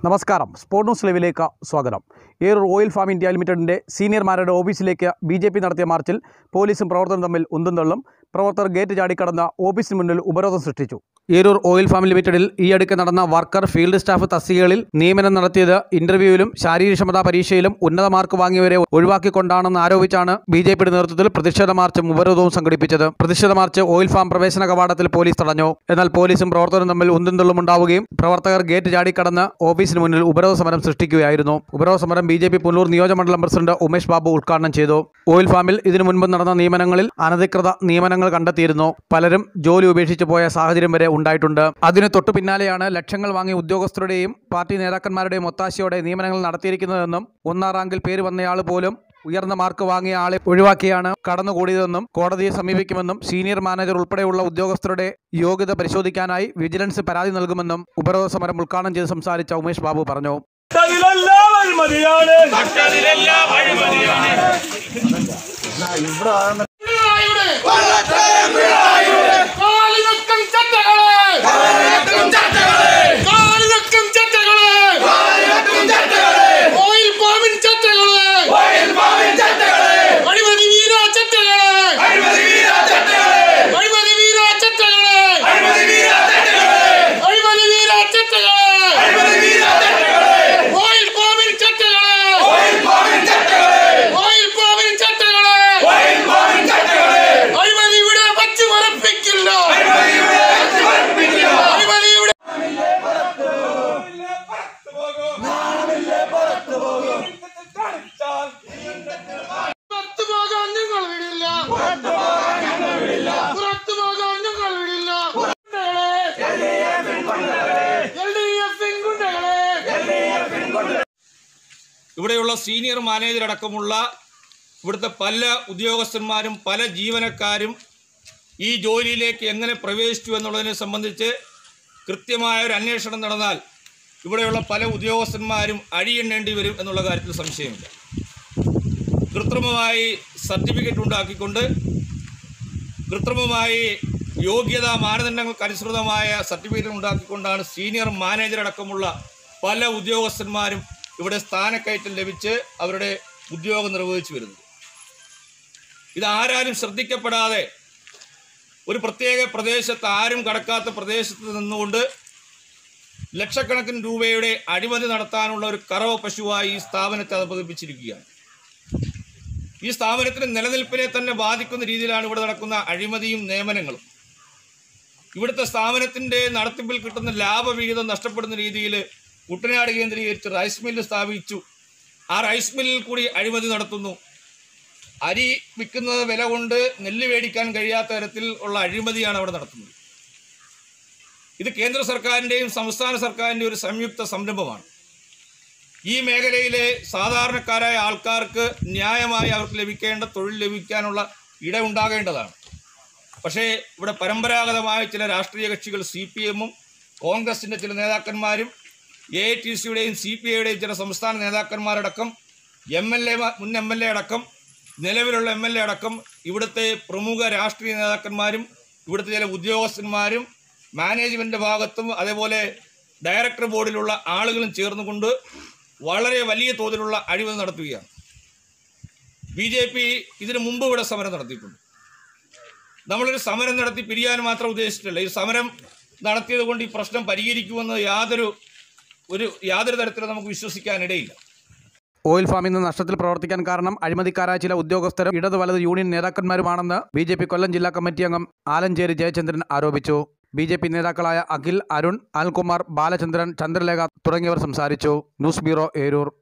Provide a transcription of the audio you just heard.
നമസ്കാരം sport news ലൈവിലേക്ക് സ്വാഗതം ഏറൂർ ഓയിൽ ഫാം ഇന്ത്യ ലിമിറ്റഡിൻ്റെ സീനിയർമാരുടെ ഓഫീസിലേക്ക് ബി ജെ പി നടത്തിയ മാർച്ചിൽ പോലീസും പ്രവർത്തകരും തമ്മിൽ ഉന്തും തള്ളും പ്രവർത്തകർ ഗേറ്റ് ചാടിക്കടന്ന ഓഫീസിന് മുന്നിൽ ഉപരോധം സൃഷ്ടിച്ചു ഏരൂർ ഓയിൽ ഫാം ലിമിറ്റഡിൽ ഈ അടുക്ക് നടന്ന വർക്കർ ഫീൽഡ് സ്റ്റാഫ് തസ്തികകളിൽ നിയമനം നടത്തിയത് ഇന്റർവ്യൂവിലും ശാരീരികക്ഷമതാ പരീക്ഷയിലും ഉന്നത മാർക്ക് വാങ്ങിയവരെ ഒഴിവാക്കിക്കൊണ്ടാണെന്ന് ആരോപിച്ചാണ് ബി ജെ പിയുടെ നേതൃത്വത്തിൽ പ്രതിഷേധ മാർച്ചും ഉപരോധവും സംഘടിപ്പിച്ചത് പ്രതിഷേധ മാർച്ച് ഓയിൽ ഫാം പ്രവേശന കവാടത്തിൽ പോലീസ് തടഞ്ഞു എന്നാൽ പോലീസും പ്രവർത്തകരും തമ്മിൽ ഉന്തും തള്ളും ഉണ്ടാവുകയും പ്രവർത്തകർ ഗേറ്റ് ചാടിക്കടന്ന് ഓഫീസിന് മുന്നിൽ ഉപരോധ സമരം സൃഷ്ടിക്കുകയായിരുന്നു ഉപരോധ സമരം ബി ജെ പി പുല്ലൂർ നിയോജകമണ്ഡലം പ്രസിഡന്റ് ഉമേഷ് ബാബു ഉദ്ഘാടനം ചെയ്തു ഓയിൽ ഫാമിൽ ഇതിനു മുൻപ് നടന്ന നിയമനങ്ങളിൽ അനധികൃത നിയമനങ്ങൾ കണ്ടെത്തിയിരുന്നു പലരും ജോലി ഉപേക്ഷിച്ചു പോയ സാഹചര്യം വരെ ഉണ്ടായിട്ടുണ്ട് അതിന് തൊട്ടു പിന്നാലെയാണ് ലക്ഷങ്ങൾ വാങ്ങിയ ഉദ്യോഗസ്ഥരുടെയും പാർട്ടി നേതാക്കന്മാരുടെയും ഒത്താശയോടെ നിയമനങ്ങൾ നടത്തിയിരിക്കുന്നതെന്നും ഒന്നാം റാങ്കിൽ പേര് വന്നയാൾ പോലും ഉയർന്ന മാർക്ക് വാങ്ങിയ ആളെ ഒഴിവാക്കിയാണ് കടന്നുകൂടിയതെന്നും കോടതിയെ സമീപിക്കുമെന്നും സീനിയർ മാനേജർ ഉൾപ്പെടെയുള്ള ഉദ്യോഗസ്ഥരുടെ യോഗ്യത പരിശോധിക്കാനായി വിജിലൻസ് പരാതി നൽകുമെന്നും ഉപരോധ സമരം ഉദ്ഘാടനം ചെയ്ത് സംസാരിച്ച ഉമേഷ് ബാബു പറഞ്ഞു അതിലെല്ലാം അഴിമതിയാണ് കാലിനക്കം ചട്ടകളെ കാലിനക്കം ചട്ടകളെ ഓയിൽ പാമ്പിൻ ചട്ടകളെ അഴിമതി വീര ചട്ടകളെ അഴിമതി വീര ചട്ടകളെ അഴിമതി വീര ചട്ടകളെ ഓയിൽ പാമ്പിൻ ചട്ടകളെ ഓയിൽ പാമ്പിൻ ചട്ടകളെ അഴിമതി ഇവിടെ വച്ചു മറപ്പിക്കില്ല അഴിമതി ഇവിടെ പുറത്തു പോകാൻ ഞങ്ങൾ വിടില്ല പുറത്തു പോകാൻ ഞങ്ങൾ വിടില്ല എൽ ഡി എഫ് ഗുണ്ടകളെ ഇവിടെയുള്ള സീനിയർ മാനേജർ അടക്കമുള്ള ഇവിടുത്തെ പല ഉദ്യോഗസ്ഥന്മാരും പല ജീവനക്കാരും ഈ ജോലിയിലേക്ക് എങ്ങനെ പ്രവേശിച്ചു എന്നുള്ളതിനെ സംബന്ധിച്ച് കൃത്യമായ ഒരു അന്വേഷണം നടന്നാൽ ഇവിടെയുള്ള പല ഉദ്യോഗസ്ഥന്മാരും അഴിയെണ്ണേണ്ടി വരും എന്നുള്ള കാര്യത്തിൽ സംശയമില്ല കൃത്രിമമായി സർട്ടിഫിക്കറ്റ് ഉണ്ടാക്കിക്കൊണ്ട് കൃത്രിമമായി യോഗ്യതാ മാനദണ്ഡങ്ങൾക്ക് അനുസൃതമായ സർട്ടിഫിക്കറ്റ് ഉണ്ടാക്കിക്കൊണ്ടാണ് സീനിയർ മാനേജർ അടക്കമുള്ള പല ഉദ്യോഗസ്ഥന്മാരും ഇവിടെ സ്ഥാനക്കയറ്റം ലഭിച്ച് അവരുടെ ഉദ്യോഗം നിർവഹിച്ചു വരുന്നത് ഇത് ആരാരും ശ്രദ്ധിക്കപ്പെടാതെ ഒരു പ്രത്യേക പ്രദേശത്ത് ആരും കടക്കാത്ത പ്രദേശത്ത് നിന്നുകൊണ്ട് ലക്ഷക്കണക്കിന് രൂപയുടെ അഴിമതി നടത്താനുള്ള ഒരു കറവ പശുവായി ഈ സ്ഥാപനത്തെ അവതരിപ്പിച്ചിരിക്കുകയാണ് ഈ സ്ഥാപനത്തിന്റെ നിലനിൽപ്പിനെ തന്നെ ബാധിക്കുന്ന രീതിയിലാണ് ഇവിടെ നടക്കുന്ന അഴിമതിയും നിയമനങ്ങളും ഇവിടുത്തെ സ്ഥാപനത്തിന്റെ നടത്തിപ്പിൽ കിട്ടുന്ന ലാഭവിഹിതം നഷ്ടപ്പെടുന്ന രീതിയിൽ കുട്ടനാട് കേന്ദ്രീകരിച്ച് റൈസ് മില്ല് സ്ഥാപിച്ചു ആ റൈസ് മില്ലിൽ കൂടി അഴിമതി നടത്തുന്നു അരി വിൽക്കുന്നത് വില കൊണ്ട് നെല്ല് മേടിക്കാൻ കഴിയാത്ത തരത്തിൽ ഉള്ള അഴിമതിയാണ് അവിടെ നടത്തുന്നത് ഇത് കേന്ദ്ര സർക്കാരിൻ്റെയും സംസ്ഥാന സർക്കാരിൻ്റെയും ഒരു സംയുക്ത സംരംഭമാണ് ഈ മേഖലയിലെ സാധാരണക്കാരായ ആൾക്കാർക്ക് ന്യായമായി അവർക്ക് ലഭിക്കേണ്ട തൊഴിൽ ലഭിക്കാനുള്ള ഇടമുണ്ടാകേണ്ടതാണ് പക്ഷേ ഇവിടെ പരമ്പരാഗതമായ ചില രാഷ്ട്രീയ കക്ഷികൾ സി പി എമ്മും കോൺഗ്രസിൻ്റെ ചില നേതാക്കന്മാരും എ ഐ ടി സിയുടെയും സി പി ഐയുടെയും ചില സംസ്ഥാന നേതാക്കന്മാരടക്കം എം എൽ എ മുൻ എം എൽ എ അടക്കം നിലവിലുള്ള എം എൽ എ അടക്കം ഇവിടുത്തെ പ്രമുഖ രാഷ്ട്രീയ നേതാക്കന്മാരും ഇവിടുത്തെ ചില ഉദ്യോഗസ്ഥന്മാരും മാനേജ്മെൻറ്റ് ഭാഗത്തും അതേപോലെ ഡയറക്ടർ ബോർഡിലുള്ള ആളുകളും ചേർന്നുകൊണ്ട് വളരെ വലിയ തോതിലുള്ള അഴിമതി നടത്തുകയാണ് ബി ജെ പി ഇതിനു മുമ്പ് ഇവിടെ സമരം നടത്തിയിട്ടുണ്ട് നമ്മളൊരു സമരം നടത്തി പിരിയാൻ മാത്രം ഉദ്ദേശിച്ചിട്ടില്ല ഈ സമരം നടത്തിയത് കൊണ്ട് ഈ പ്രശ്നം പരിഹരിക്കുമെന്ന് യാതൊരു ഒരു യാതൊരു തരത്തിലും നമുക്ക് വിശ്വസിക്കാനിടയില്ല ഓയിൽ ഫാമിൽ നിന്ന് നഷ്ടത്തിൽ പ്രവർത്തിക്കാൻ കാരണം അഴിമതിക്കാരായ ചില ഉദ്യോഗസ്ഥരും ഇടത് വലത് യൂണിയൻ നേതാക്കന്മാരുമാണെന്ന് ബി ജെ പി കൊല്ലം ജില്ലാ കമ്മിറ്റി അംഗം ആലഞ്ചേരി ജയചന്ദ്രൻ ആരോപിച്ചു ബി ജെ പി നേതാക്കളായ അഖിൽ അരുൺ അനിൽകുമാർ ബാലചന്ദ്രൻ ചന്ദ്രലേഖ തുടങ്ങിയവർ സംസാരിച്ചു ന്യൂസ് ബ്യൂറോ ഏരൂർ